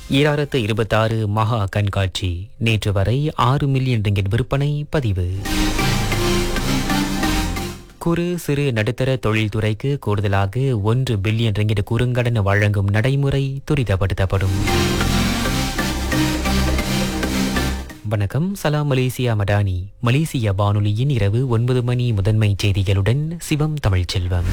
ஈராயிரத்து இருபத்தாறு மகா கண்காட்சி நேற்று வரை ஆறு மில்லியன் ரிங்கெட் விற்பனை பதிவு குறு சிறு நடுத்தர தொழில்துறைக்கு கூடுதலாக ஒன்று பில்லியன் ரிங்கிட் குறுங்கடன் வழங்கும் நடைமுறை துரிதப்படுத்தப்படும் வணக்கம் சலாம் மலேசியா மடானி மலேசிய வானொலியின் இரவு ஒன்பது மணி முதன்மை செய்திகளுடன் சிவம் தமிழ்ச்செல்வம்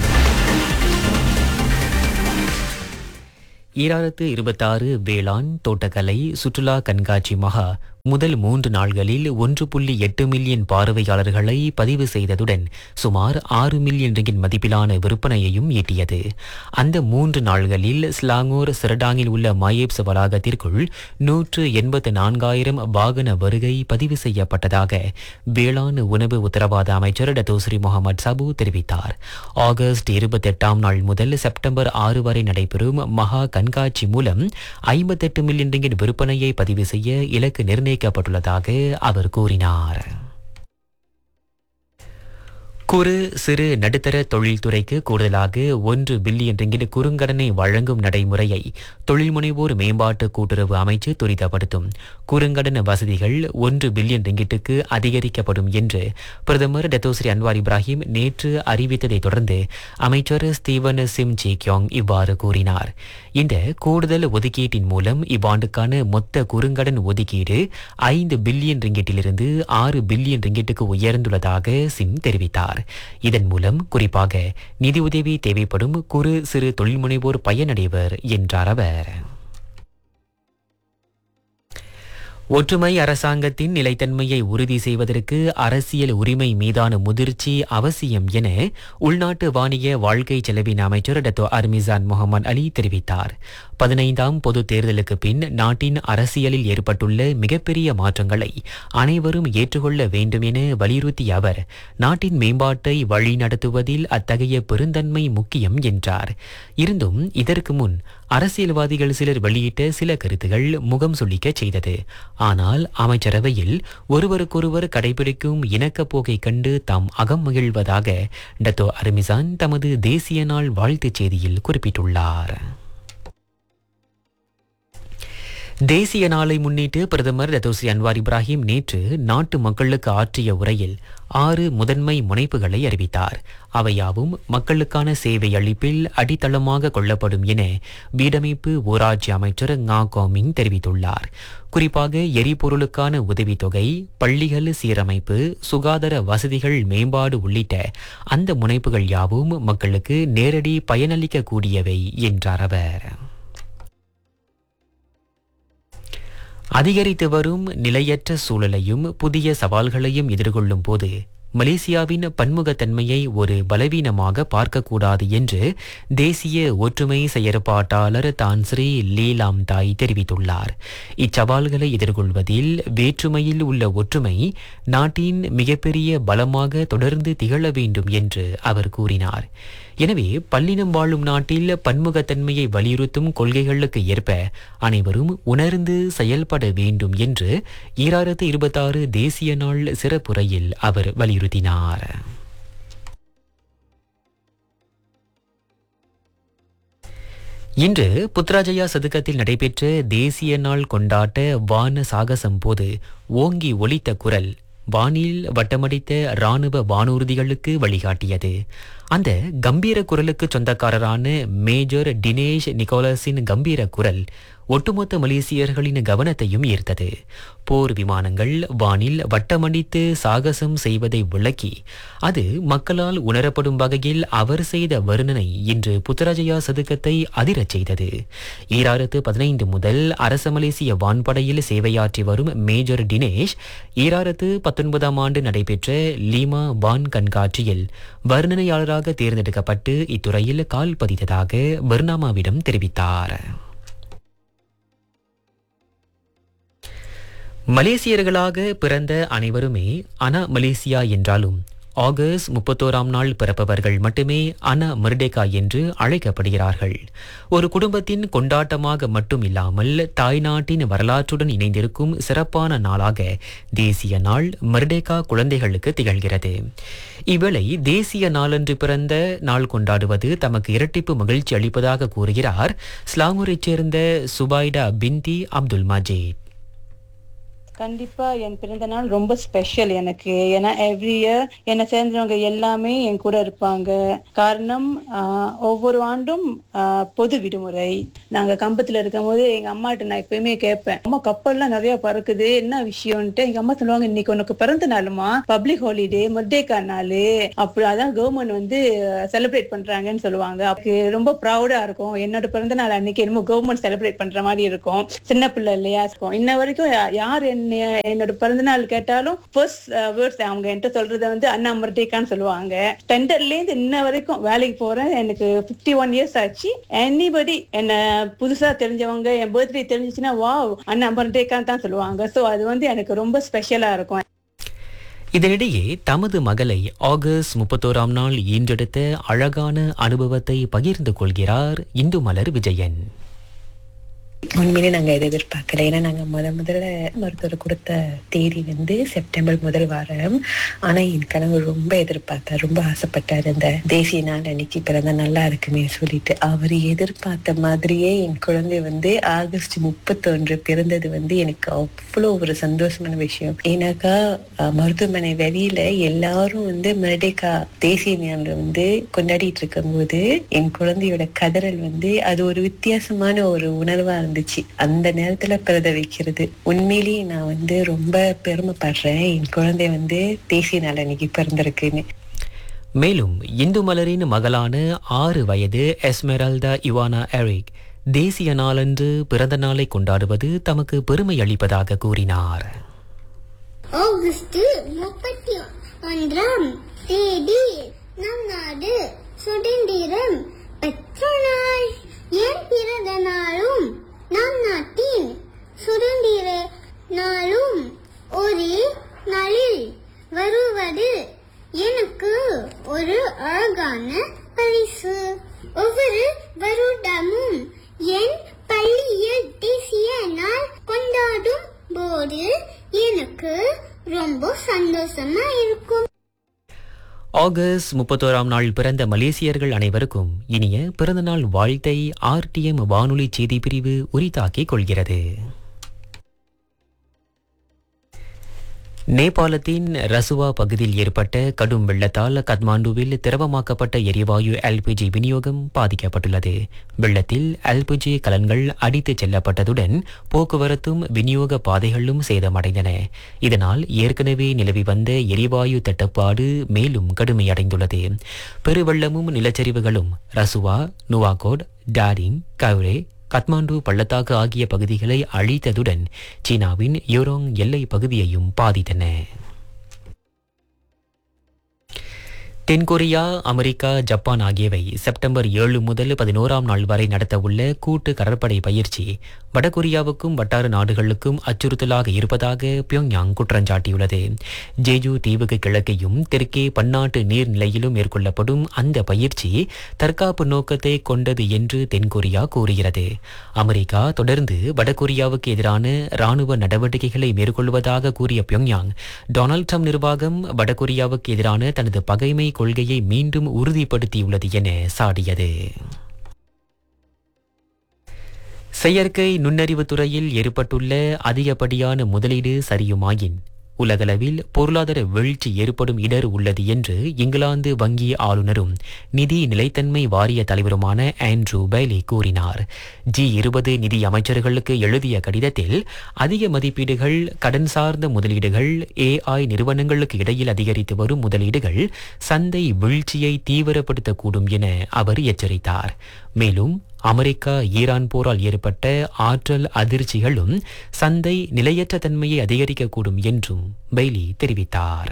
ஈராயிரத்து இருபத்தாறு வேளாண் தோட்டக்கலை சுற்றுலா கண்காட்சி மகா முதல் மூன்று நாள்களில் ஒன்று புள்ளி எட்டு மில்லியன் பார்வையாளர்களை பதிவு செய்ததுடன் சுமார் ஆறு மில்லியன் ரிங்கின் மதிப்பிலான விற்பனையையும் ஈட்டியது அந்த மூன்று நாள்களில் ஸ்லாங்கூர் சிரடாங்கில் உள்ள மயேப்ஸ் வளாகத்திற்குள் நூற்று எண்பத்து நான்காயிரம் வாகன வருகை பதிவு செய்யப்பட்டதாக வேளாண் உணவு உத்தரவாத அமைச்சர் டத்தோஸ்ரீ முகமது சபு தெரிவித்தார் ஆகஸ்ட் இருபத்தெட்டாம் நாள் முதல் செப்டம்பர் ஆறு வரை நடைபெறும் மகா கண்காட்சி மூலம் ஐம்பத்தெட்டு மில்லியன் ரிங்கிட் விற்பனையை பதிவு செய்ய இலக்கு நிர்ணயிக்கப்பட்டுள்ளதாக அவர் கூறினார் குறு சிறு நடுத்தர தொழில்துறைக்கு கூடுதலாக ஒன்று பில்லியன் ரிங்கிட் குறுங்கடனை வழங்கும் நடைமுறையை தொழில் முனைவோர் மேம்பாட்டு கூட்டுறவு அமைச்சு துரிதப்படுத்தும் குறுங்கடன் வசதிகள் ஒன்று பில்லியன் ரிங்கிட்டுக்கு அதிகரிக்கப்படும் என்று பிரதமர் டத்தோஸ்ரீ அன்வார் இப்ராஹிம் நேற்று அறிவித்ததை தொடர்ந்து அமைச்சர் ஸ்டீவன் சிம் ஜி கியோங் இவ்வாறு கூறினார் இந்த கூடுதல் ஒதுக்கீட்டின் மூலம் இவ்வாண்டுக்கான மொத்த குறுங்கடன் ஒதுக்கீடு ஐந்து பில்லியன் ரிங்கிட்டிலிருந்து ஆறு பில்லியன் ரிங்கிட்டுக்கு உயர்ந்துள்ளதாக சிம் தெரிவித்தார் இதன் மூலம் குறிப்பாக நிதியுதவி தேவைப்படும் குறு சிறு தொழில் முனைவோர் பயனடைவர் என்றார் அவர் ஒற்றுமை அரசாங்கத்தின் நிலைத்தன்மையை உறுதி செய்வதற்கு அரசியல் உரிமை மீதான முதிர்ச்சி அவசியம் என உள்நாட்டு வாணிக வாழ்க்கை செலவின அமைச்சர் டத்தோ அர்மிசான் முகமது அலி தெரிவித்தார் பதினைந்தாம் பொது தேர்தலுக்கு பின் நாட்டின் அரசியலில் ஏற்பட்டுள்ள மிகப்பெரிய மாற்றங்களை அனைவரும் ஏற்றுக்கொள்ள வேண்டும் என வலியுறுத்திய அவர் நாட்டின் மேம்பாட்டை வழிநடத்துவதில் அத்தகைய பெருந்தன்மை முக்கியம் என்றார் இருந்தும் இதற்கு முன் அரசியல்வாதிகள் சிலர் வெளியிட்ட சில கருத்துகள் முகம் சுளிக்க செய்தது ஆனால் அமைச்சரவையில் ஒருவருக்கொருவர் கடைபிடிக்கும் இணக்கப் போக்கை கண்டு தாம் அகம் மகிழ்வதாக டத்தோ அருமிசான் தமது தேசிய நாள் வாழ்த்துச் செய்தியில் குறிப்பிட்டுள்ளார் தேசிய நாளை முன்னிட்டு பிரதமர் ரத்தோஸ்ரீ அன்வார் இப்ராஹிம் நேற்று நாட்டு மக்களுக்கு ஆற்றிய உரையில் ஆறு முதன்மை முனைப்புகளை அறிவித்தார் அவையாவும் மக்களுக்கான சேவை அளிப்பில் அடித்தளமாக கொள்ளப்படும் என வீடமைப்பு ஊராட்சி அமைச்சர் ngா கோமிங் தெரிவித்துள்ளார் குறிப்பாக எரிபொருளுக்கான உதவித்தொகை பள்ளிகள் சீரமைப்பு சுகாதார வசதிகள் மேம்பாடு உள்ளிட்ட அந்த முனைப்புகள் யாவும் மக்களுக்கு நேரடி பயனளிக்கக்கூடியவை என்றார் அவர் அதிகரித்து வரும் நிலையற்ற சூழலையும் புதிய சவால்களையும் எதிர்கொள்ளும் போது மலேசியாவின் பன்முகத்தன்மையை ஒரு பலவீனமாக பார்க்கக்கூடாது என்று தேசிய ஒற்றுமை செயற்பாட்டாளர் தான்ஸ்ரீ லீலாம் தாய் தெரிவித்துள்ளார் இச்சவால்களை எதிர்கொள்வதில் வேற்றுமையில் உள்ள ஒற்றுமை நாட்டின் மிகப்பெரிய பலமாக தொடர்ந்து திகழ வேண்டும் என்று அவர் கூறினார் எனவே பல்லினம் வாழும் நாட்டில் பன்முகத்தன்மையை வலியுறுத்தும் கொள்கைகளுக்கு ஏற்ப அனைவரும் உணர்ந்து செயல்பட வேண்டும் என்று ஈராயிரத்து இருபத்தாறு தேசிய நாள் சிறப்புரையில் அவர் வலியுறுத்தினார் இன்று புத்ராஜயா சதுக்கத்தில் நடைபெற்ற தேசிய நாள் கொண்டாட்ட வான சாகசம் போது ஓங்கி ஒலித்த குரல் வானில் வட்டமடித்த ராணுவ வானூர்திகளுக்கு வழிகாட்டியது அந்த கம்பீர குரலுக்கு சொந்தக்காரரான மேஜர் டினேஷ் நிக்கோலஸின் கம்பீர குரல் ஒட்டுமொத்த மலேசியர்களின் கவனத்தையும் ஈர்த்தது போர் விமானங்கள் வானில் வட்டமடித்து சாகசம் செய்வதை விளக்கி அது மக்களால் உணரப்படும் வகையில் அவர் செய்த வர்ணனை இன்று புத்தராஜயா சதுக்கத்தை அதிரச் செய்தது ஈராயிரத்து பதினைந்து முதல் அரச மலேசிய வான்படையில் சேவையாற்றி வரும் மேஜர் டினேஷ் ஈராயிரத்து பத்தொன்பதாம் ஆண்டு நடைபெற்ற லீமா வான் கண்காட்சியில் வர்ணனையாளராக தேர்ந்தெடுக்கப்பட்டு இத்துறையில் கால் பதித்ததாக பர்னாமாவிடம் தெரிவித்தார் மலேசியர்களாக பிறந்த அனைவருமே அனா மலேசியா என்றாலும் ஆகஸ்ட் முப்பத்தோராம் நாள் பிறப்பவர்கள் மட்டுமே அன மிர்டேகா என்று அழைக்கப்படுகிறார்கள் ஒரு குடும்பத்தின் கொண்டாட்டமாக மட்டும் இல்லாமல் தாய்நாட்டின் வரலாற்றுடன் இணைந்திருக்கும் சிறப்பான நாளாக தேசிய நாள் மிர்டேகா குழந்தைகளுக்கு திகழ்கிறது இவ்வேளை தேசிய நாளன்று பிறந்த நாள் கொண்டாடுவது தமக்கு இரட்டிப்பு மகிழ்ச்சி அளிப்பதாக கூறுகிறார் ஸ்லாங்கூரைச் சேர்ந்த சுபாய்டா பின்தி அப்துல் மஜீத் கண்டிப்பா என் பிறந்த நாள் ரொம்ப ஸ்பெஷல் எனக்கு ஏன்னா எவ்ரி இயர் என்னை சேர்ந்தவங்க எல்லாமே என் கூட இருப்பாங்க காரணம் ஆஹ், ஒவ்வொரு ஆண்டும் ஆஹ், பொது விடுமுறை நாங்க கம்பத்துல இருக்கும் போது எங்க அம்மாட்ட நான் எப்பயுமே கேட்பேன் அம்மா கப்பல்லாம் நிறைய பறக்குது என்ன விஷயம்ன்ட்டு எங்க அம்மா சொல்லுவாங்க இன்னைக்கு உனக்கு பிறந்த நாளுமா பப்ளிக் ஹாலிடே மர்டேக்கா நாள் அப்படி அதான் கவர்மெண்ட் வந்து செலிப்ரேட் பண்றாங்கன்னு சொல்லுவாங்க அதுக்கு ரொம்ப ப்ரௌடா இருக்கும் என்னோட பிறந்த நாள் அன்னைக்கு என்னமோ கவர்மெண்ட் செலிப்ரேட் பண்ற மாதிரி இருக்கும் சின்ன பிள்ளை இல்லையா இருக்கும் இன்ன வரைக்கும் யா- யார் என்ன என்னோட பிறந்த நாள் கேட்டாலும் ஃபர்ஸ்ட் வேர்ட்ஸ் அவங்க என்கிட்ட சொல்றது வந்து அண்ணா மர்டேக்கான்னு சொல்லுவாங்க டெண்டர்ல இருந்து இன்ன வரைக்கும் வேலைக்கு போறேன் எனக்கு 51 ஒன் இயர்ஸ் ஆச்சு எனிபடி என்ன புதுசா தெரிஞ்சவங்க என் பர்த்டே தெரிஞ்சிச்சுன்னா வாவ் அண்ணா மர்டேக்கான்னு தான் சொல்லுவாங்க சோ அது வந்து எனக்கு ரொம்ப ஸ்பெஷலா இருக்கும் இதனிடையே தமது மகளை ஆகஸ்ட் முப்பத்தோராம் நாள் ஈன்றெடுத்த அழகான அனுபவத்தை பகிர்ந்து கொள்கிறார் இந்து மலர் விஜயன் உண்மையிலே நாங்க இதை எதிர்பார்க்கல ஏன்னா நாங்க முத முதல்ல மருத்துவர் கொடுத்த தேதி வந்து செப்டம்பர் முதல் வாரம் ஆனா என் கணவர் ரொம்ப எதிர்பார்த்தார் ரொம்ப ஆசைப்பட்டார் இந்த தேசிய நாள் அன்னைக்கு பிறந்தா நல்லா இருக்குமே சொல்லிட்டு அவர் எதிர்பார்த்த மாதிரியே என் குழந்தை வந்து ஆகஸ்ட் முப்பத்தொன்று பிறந்தது வந்து எனக்கு அவ்வளோ ஒரு சந்தோஷமான விஷயம் ஏன்னாக்கா அஹ், மருத்துவமனை வெளியில எல்லாரும் வந்து மெர்டேக்கா தேசிய நாள் வந்து கொண்டாடிட்டு இருக்கும்போது என் குழந்தையோட கதறல் வந்து அது ஒரு வித்தியாசமான ஒரு உணர்வா இருந்துச்சு அந்த நேரத்துல பிறத வைக்கிறது உண்மையிலேயே நான் வந்து ரொம்ப பெருமைப்படுறேன் என் குழந்தை வந்து தேசிய நாள் அன்னைக்கு பிறந்திருக்குன்னு மேலும் இந்து மலரின் மகளான ஆறு வயது எஸ்மெரல்டா இவானா எரிக் தேசிய நாளன்று பிறந்த நாளை கொண்டாடுவது தமக்கு பெருமை அளிப்பதாக கூறினார் ஆகஸ்ட் முப்பத்தி ஒன்றாம் தேதி நம் நாடு சுதந்திரம் பெற்ற நாள் என் பிறந்த நாளும் நம் நாட்டின் சுதந்திர நாளும் ஒரு நாளில் வருவது எனக்கு ஒரு அழகான பரிசு ஒவ்வொரு வருடமும் என் பள்ளியில் தேசிய நாள் கொண்டாடும் போது எனக்கு ரொம்ப சந்தோஷமா இருக்கும் ஆகஸ்ட் முப்பத்தோராம் நாள் பிறந்த மலேசியர்கள் அனைவருக்கும் இனிய பிறந்தநாள் வாழ்த்தை ஆர்டிஎம் வானொலி செய்தி பிரிவு உரித்தாக்கிக் கொள்கிறது நேபாளத்தின் ரசுவா பகுதியில் ஏற்பட்ட கடும் வெள்ளத்தால் கத்மாண்டுவில் திரவமாக்கப்பட்ட எரிவாயு எல்பிஜி விநியோகம் பாதிக்கப்பட்டுள்ளது வெள்ளத்தில் எல்பிஜி கலன்கள் அடித்துச் செல்லப்பட்டதுடன் போக்குவரத்தும் விநியோக பாதைகளும் சேதமடைந்தன இதனால் ஏற்கனவே நிலவி வந்த எரிவாயு தட்டுப்பாடு மேலும் கடுமையடைந்துள்ளது பெருவெள்ளமும் நிலச்சரிவுகளும் ரசுவா நுவாகோட் டாரிங் கவுரே கத்மாண்டு பள்ளத்தாக்கு ஆகிய பகுதிகளை அழித்ததுடன் சீனாவின் யோரோங் எல்லை பகுதியையும் பாதித்தன தென்கொரியா அமெரிக்கா ஜப்பான் ஆகியவை செப்டம்பர் ஏழு முதல் பதினோராம் நாள் வரை நடத்தவுள்ள கூட்டு கடற்படை பயிற்சி வடகொரியாவுக்கும் வட்டார நாடுகளுக்கும் அச்சுறுத்தலாக இருப்பதாக பியோங்யாங் குற்றஞ்சாட்டியுள்ளது ஜேஜு தீவுக்கு கிழக்கையும் தெற்கே பன்னாட்டு நீர்நிலையிலும் மேற்கொள்ளப்படும் அந்த பயிற்சி தற்காப்பு நோக்கத்தை கொண்டது என்று தென்கொரியா கூறுகிறது அமெரிக்கா தொடர்ந்து வடகொரியாவுக்கு எதிரான ராணுவ நடவடிக்கைகளை மேற்கொள்வதாக கூறிய பியோங்யாங் டொனால்ட் ட்ரம்ப் நிர்வாகம் வடகொரியாவுக்கு எதிரான தனது பகைமை கொள்கையை மீண்டும் உறுதிப்படுத்தியுள்ளது என சாடியது செயற்கை நுண்ணறிவுத் துறையில் ஏற்பட்டுள்ள அதிகப்படியான முதலீடு சரியுமாயின் உலகளவில் பொருளாதார வீழ்ச்சி ஏற்படும் இடர் உள்ளது என்று இங்கிலாந்து வங்கி ஆளுநரும் நிதி நிலைத்தன்மை வாரிய தலைவருமான ஆண்ட்ரூ பைலி கூறினார் ஜி இருபது நிதி அமைச்சர்களுக்கு எழுதிய கடிதத்தில் அதிக மதிப்பீடுகள் கடன் சார்ந்த முதலீடுகள் ஏஐ நிறுவனங்களுக்கு இடையில் அதிகரித்து வரும் முதலீடுகள் சந்தை வீழ்ச்சியை தீவிரப்படுத்தக்கூடும் என அவர் எச்சரித்தார் மேலும் அமெரிக்கா ஈரான் போரால் ஏற்பட்ட ஆற்றல் அதிர்ச்சிகளும் சந்தை நிலையற்ற தன்மையை அதிகரிக்கக்கூடும் என்றும் பெய்லி தெரிவித்தார்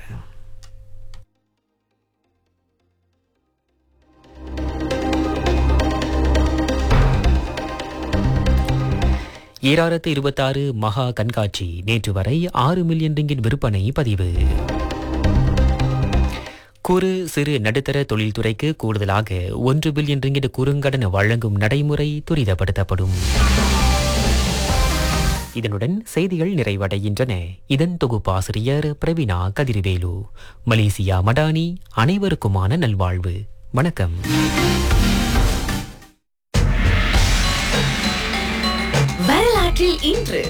ஈராயிரத்து இருபத்தாறு மகா கண்காட்சி நேற்று வரை ஆறு மில்லியன் ரிங்கின் விற்பனை பதிவு குறு சிறு நடுத்தர தொழில்துறைக்கு கூடுதலாக ஒன்று பில்லியன் ரிங்கிட் குறுங்கடன் வழங்கும் நடைமுறை துரிதப்படுத்தப்படும் இதனுடன் செய்திகள் நிறைவடைகின்றன இதன் தொகுப்பாசிரியர் பிரவீனா கதிர்வேலு மலேசியா மடானி அனைவருக்குமான நல்வாழ்வு வணக்கம் வரலாற்றில் இன்று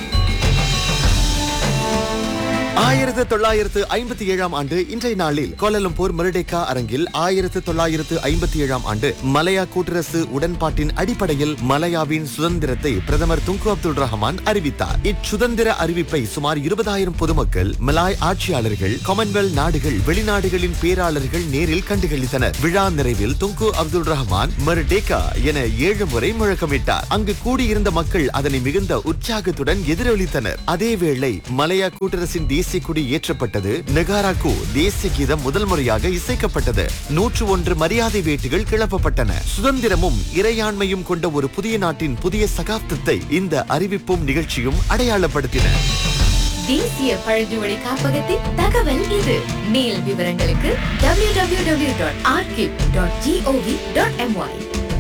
ஆயிரத்து தொள்ளாயிரத்து ஐம்பத்தி ஏழாம் ஆண்டு இன்றைய நாளில் கோலலம்பூர் மருடேக்கா அரங்கில் ஆயிரத்து தொள்ளாயிரத்து ஐம்பத்தி ஏழாம் ஆண்டு மலையா கூட்டரசு உடன்பாட்டின் அடிப்படையில் மலையாவின் சுதந்திரத்தை பிரதமர் துங்கு அப்துல் ரஹ்மான் அறிவித்தார் இச்சுதந்திர அறிவிப்பை சுமார் இருபதாயிரம் பொதுமக்கள் மலாய் ஆட்சியாளர்கள் காமன்வெல்த் நாடுகள் வெளிநாடுகளின் பேராளர்கள் நேரில் கண்டுகளித்தனர் விழா நிறைவில் துங்கு அப்துல் ரஹ்மான் மருடேக்கா என ஏழு முறை முழக்கமிட்டார் அங்கு கூடியிருந்த மக்கள் அதனை மிகுந்த உற்சாகத்துடன் எதிரொலித்தனர் அதேவேளை மலையா கூட்டரசின் தேசிய கொடி ஏற்றப்பட்டது நெகாராக்கு தேசிய கீதம் முதல் முறையாக இசைக்கப்பட்டது நூற்று ஒன்று மரியாதை வேட்டுகள் கிளப்பப்பட்டன சுதந்திரமும் இறையாண்மையும் கொண்ட ஒரு புதிய நாட்டின் புதிய சகாப்தத்தை இந்த அறிவிப்பும் நிகழ்ச்சியும் அடையாளப்படுத்தின தேசிய பழங்குடி காப்பகத்தின் தகவல் இது மேல் விவரங்களுக்கு www.archive.gov.my